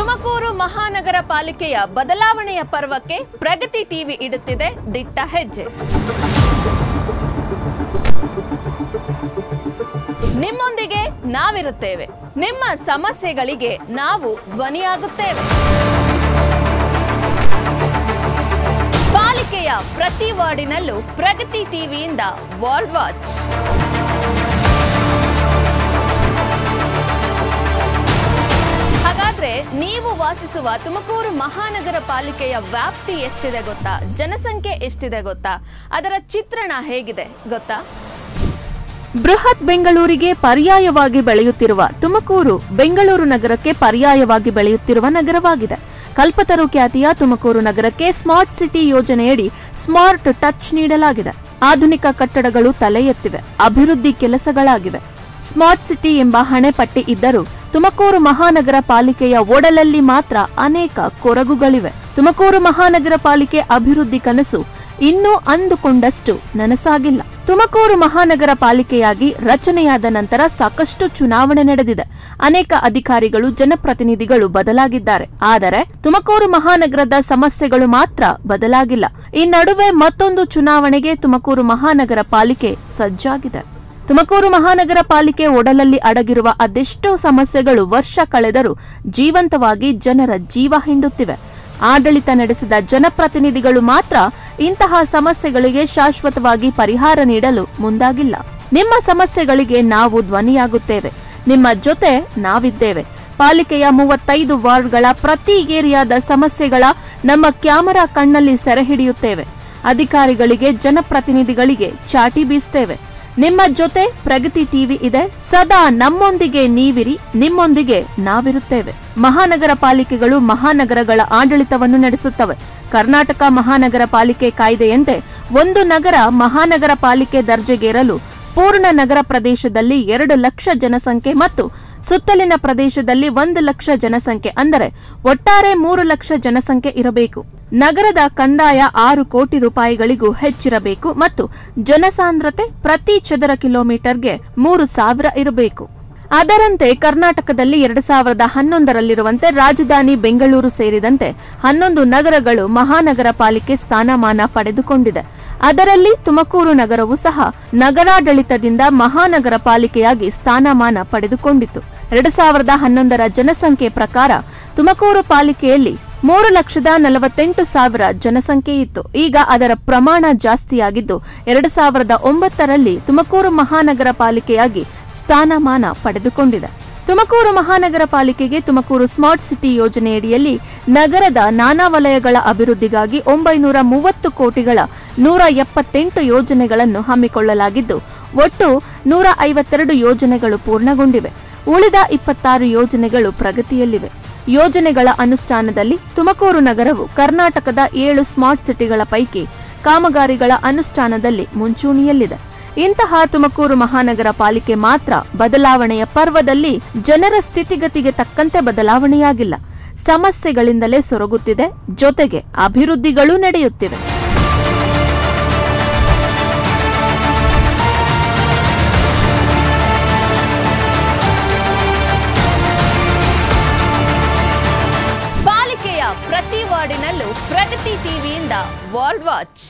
ತುಮಕೂರು ಮಹಾನಗರ ಪಾಲಿಕೆಯ ಬದಲಾವಣೆಯ ಪರ್ವಕ್ಕೆ ಪ್ರಗತಿ ಟಿವಿ ಇಡುತ್ತಿದೆ ದಿಟ್ಟ ಹೆಜ್ಜೆ ನಿಮ್ಮೊಂದಿಗೆ ನಾವಿರುತ್ತೇವೆ ನಿಮ್ಮ ಸಮಸ್ಯೆಗಳಿಗೆ ನಾವು ಧ್ವನಿಯಾಗುತ್ತೇವೆ ಪಾಲಿಕೆಯ ಪ್ರತಿ ವಾರ್ಡಿನಲ್ಲೂ ಪ್ರಗತಿ ಟಿವಿಯಿಂದ ವರ್ಲ್ಡ್ ವಾಚ್ ಹಾಗಾದ್ರೆ ನೀವು ವಾಸಿಸುವ ತುಮಕೂರು ಮಹಾನಗರ ಪಾಲಿಕೆಯ ವ್ಯಾಪ್ತಿ ಎಷ್ಟಿದೆ ಗೊತ್ತಾ ಜನಸಂಖ್ಯೆ ಎಷ್ಟಿದೆ ಗೊತ್ತಾ ಅದರ ಚಿತ್ರಣ ಹೇಗಿದೆ ಗೊತ್ತಾ ಬೃಹತ್ ಬೆಂಗಳೂರಿಗೆ ಪರ್ಯಾಯವಾಗಿ ಬೆಳೆಯುತ್ತಿರುವ ತುಮಕೂರು ಬೆಂಗಳೂರು ನಗರಕ್ಕೆ ಪರ್ಯಾಯವಾಗಿ ಬೆಳೆಯುತ್ತಿರುವ ನಗರವಾಗಿದೆ ಕಲ್ಪತರು ಖ್ಯಾತಿಯ ತುಮಕೂರು ನಗರಕ್ಕೆ ಸ್ಮಾರ್ಟ್ ಸಿಟಿ ಯೋಜನೆಯಡಿ ಸ್ಮಾರ್ಟ್ ಟಚ್ ನೀಡಲಾಗಿದೆ ಆಧುನಿಕ ಕಟ್ಟಡಗಳು ತಲೆ ಎತ್ತಿವೆ ಅಭಿವೃದ್ಧಿ ಕೆಲಸಗಳಾಗಿವೆ ಸ್ಮಾರ್ಟ್ ಸಿಟಿ ಎಂಬ ಹಣೆಪಟ್ಟಿ ಇದ್ದರೂ ತುಮಕೂರು ಮಹಾನಗರ ಪಾಲಿಕೆಯ ಒಡಲಲ್ಲಿ ಮಾತ್ರ ಅನೇಕ ಕೊರಗುಗಳಿವೆ ತುಮಕೂರು ಮಹಾನಗರ ಪಾಲಿಕೆ ಅಭಿವೃದ್ಧಿ ಕನಸು ಇನ್ನೂ ಅಂದುಕೊಂಡಷ್ಟು ನನಸಾಗಿಲ್ಲ ತುಮಕೂರು ಮಹಾನಗರ ಪಾಲಿಕೆಯಾಗಿ ರಚನೆಯಾದ ನಂತರ ಸಾಕಷ್ಟು ಚುನಾವಣೆ ನಡೆದಿದೆ ಅನೇಕ ಅಧಿಕಾರಿಗಳು ಜನಪ್ರತಿನಿಧಿಗಳು ಬದಲಾಗಿದ್ದಾರೆ ಆದರೆ ತುಮಕೂರು ಮಹಾನಗರದ ಸಮಸ್ಯೆಗಳು ಮಾತ್ರ ಬದಲಾಗಿಲ್ಲ ಈ ನಡುವೆ ಮತ್ತೊಂದು ಚುನಾವಣೆಗೆ ತುಮಕೂರು ಮಹಾನಗರ ಪಾಲಿಕೆ ಸಜ್ಜಾಗಿದೆ ತುಮಕೂರು ಮಹಾನಗರ ಪಾಲಿಕೆ ಒಡಲಲ್ಲಿ ಅಡಗಿರುವ ಅದೆಷ್ಟೋ ಸಮಸ್ಯೆಗಳು ವರ್ಷ ಕಳೆದರೂ ಜೀವಂತವಾಗಿ ಜನರ ಜೀವ ಹಿಂಡುತ್ತಿವೆ ಆಡಳಿತ ನಡೆಸಿದ ಜನಪ್ರತಿನಿಧಿಗಳು ಮಾತ್ರ ಇಂತಹ ಸಮಸ್ಯೆಗಳಿಗೆ ಶಾಶ್ವತವಾಗಿ ಪರಿಹಾರ ನೀಡಲು ಮುಂದಾಗಿಲ್ಲ ನಿಮ್ಮ ಸಮಸ್ಯೆಗಳಿಗೆ ನಾವು ಧ್ವನಿಯಾಗುತ್ತೇವೆ ನಿಮ್ಮ ಜೊತೆ ನಾವಿದ್ದೇವೆ ಪಾಲಿಕೆಯ ಮೂವತ್ತೈದು ವಾರ್ಡ್ಗಳ ಪ್ರತಿ ಏರಿಯಾದ ಸಮಸ್ಯೆಗಳ ನಮ್ಮ ಕ್ಯಾಮೆರಾ ಕಣ್ಣಲ್ಲಿ ಸೆರೆ ಹಿಡಿಯುತ್ತೇವೆ ಅಧಿಕಾರಿಗಳಿಗೆ ಜನಪ್ರತಿನಿಧಿಗಳಿಗೆ ಚಾಟಿ ಬೀಸ್ತೇವೆ ನಿಮ್ಮ ಜೊತೆ ಪ್ರಗತಿ ಟಿವಿ ಇದೆ ಸದಾ ನಮ್ಮೊಂದಿಗೆ ನೀವಿರಿ ನಿಮ್ಮೊಂದಿಗೆ ನಾವಿರುತ್ತೇವೆ ಮಹಾನಗರ ಪಾಲಿಕೆಗಳು ಮಹಾನಗರಗಳ ಆಡಳಿತವನ್ನು ನಡೆಸುತ್ತವೆ ಕರ್ನಾಟಕ ಮಹಾನಗರ ಪಾಲಿಕೆ ಕಾಯ್ದೆಯಂತೆ ಒಂದು ನಗರ ಮಹಾನಗರ ಪಾಲಿಕೆ ದರ್ಜೆಗೇರಲು ಪೂರ್ಣ ನಗರ ಪ್ರದೇಶದಲ್ಲಿ ಎರಡು ಲಕ್ಷ ಜನಸಂಖ್ಯೆ ಮತ್ತು ಸುತ್ತಲಿನ ಪ್ರದೇಶದಲ್ಲಿ ಒಂದು ಲಕ್ಷ ಜನಸಂಖ್ಯೆ ಅಂದರೆ ಒಟ್ಟಾರೆ ಮೂರು ಲಕ್ಷ ಜನಸಂಖ್ಯೆ ಇರಬೇಕು ನಗರದ ಕಂದಾಯ ಆರು ಕೋಟಿ ರೂಪಾಯಿಗಳಿಗೂ ಹೆಚ್ಚಿರಬೇಕು ಮತ್ತು ಜನಸಾಂದ್ರತೆ ಪ್ರತಿ ಚದರ ಕಿಲೋಮೀಟರ್ಗೆ ಮೂರು ಸಾವಿರ ಇರಬೇಕು ಅದರಂತೆ ಕರ್ನಾಟಕದಲ್ಲಿ ಎರಡು ಸಾವಿರದ ಹನ್ನೊಂದರಲ್ಲಿರುವಂತೆ ರಾಜಧಾನಿ ಬೆಂಗಳೂರು ಸೇರಿದಂತೆ ಹನ್ನೊಂದು ನಗರಗಳು ಮಹಾನಗರ ಪಾಲಿಕೆ ಸ್ಥಾನಮಾನ ಪಡೆದುಕೊಂಡಿದೆ ಅದರಲ್ಲಿ ತುಮಕೂರು ನಗರವು ಸಹ ನಗರಾಡಳಿತದಿಂದ ಮಹಾನಗರ ಪಾಲಿಕೆಯಾಗಿ ಸ್ಥಾನಮಾನ ಪಡೆದುಕೊಂಡಿತು ಎರಡು ಸಾವಿರದ ಹನ್ನೊಂದರ ಜನಸಂಖ್ಯೆ ಪ್ರಕಾರ ತುಮಕೂರು ಪಾಲಿಕೆಯಲ್ಲಿ ಮೂರು ಲಕ್ಷದ ನಲವತ್ತೆಂಟು ಸಾವಿರ ಜನಸಂಖ್ಯೆ ಇತ್ತು ಈಗ ಅದರ ಪ್ರಮಾಣ ಜಾಸ್ತಿಯಾಗಿದ್ದು ಎರಡು ಸಾವಿರದ ಒಂಬತ್ತರಲ್ಲಿ ತುಮಕೂರು ಮಹಾನಗರ ಪಾಲಿಕೆಯಾಗಿ ಸ್ಥಾನಮಾನ ಪಡೆದುಕೊಂಡಿದೆ ತುಮಕೂರು ಮಹಾನಗರ ಪಾಲಿಕೆಗೆ ತುಮಕೂರು ಸ್ಮಾರ್ಟ್ ಸಿಟಿ ಯೋಜನೆಯಡಿಯಲ್ಲಿ ನಗರದ ನಾನಾ ವಲಯಗಳ ಅಭಿವೃದ್ಧಿಗಾಗಿ ಒಂಬೈನೂರ ಮೂವತ್ತು ಕೋಟಿಗಳ ನೂರ ಎಪ್ಪತ್ತೆಂಟು ಯೋಜನೆಗಳನ್ನು ಹಮ್ಮಿಕೊಳ್ಳಲಾಗಿದ್ದು ಒಟ್ಟು ನೂರ ಐವತ್ತೆರಡು ಯೋಜನೆಗಳು ಪೂರ್ಣಗೊಂಡಿವೆ ಉಳಿದ ಇಪ್ಪತ್ತಾರು ಯೋಜನೆಗಳು ಪ್ರಗತಿಯಲ್ಲಿವೆ ಯೋಜನೆಗಳ ಅನುಷ್ಠಾನದಲ್ಲಿ ತುಮಕೂರು ನಗರವು ಕರ್ನಾಟಕದ ಏಳು ಸ್ಮಾರ್ಟ್ ಸಿಟಿಗಳ ಪೈಕಿ ಕಾಮಗಾರಿಗಳ ಅನುಷ್ಠಾನದಲ್ಲಿ ಮುಂಚೂಣಿಯಲ್ಲಿದೆ ಇಂತಹ ತುಮಕೂರು ಮಹಾನಗರ ಪಾಲಿಕೆ ಮಾತ್ರ ಬದಲಾವಣೆಯ ಪರ್ವದಲ್ಲಿ ಜನರ ಸ್ಥಿತಿಗತಿಗೆ ತಕ್ಕಂತೆ ಬದಲಾವಣೆಯಾಗಿಲ್ಲ ಸಮಸ್ಯೆಗಳಿಂದಲೇ ಸೊರಗುತ್ತಿದೆ ಜೊತೆಗೆ ಅಭಿವೃದ್ಧಿಗಳೂ ನಡೆಯುತ್ತಿವೆ ಪಾಲಿಕೆಯ ಪ್ರತಿ ವಾರ್ಡಿನಲ್ಲೂ ಪ್ರಗತಿ ಟಿವಿಯಿಂದ ವರ್ಲ್ಡ್ ವಾಚ್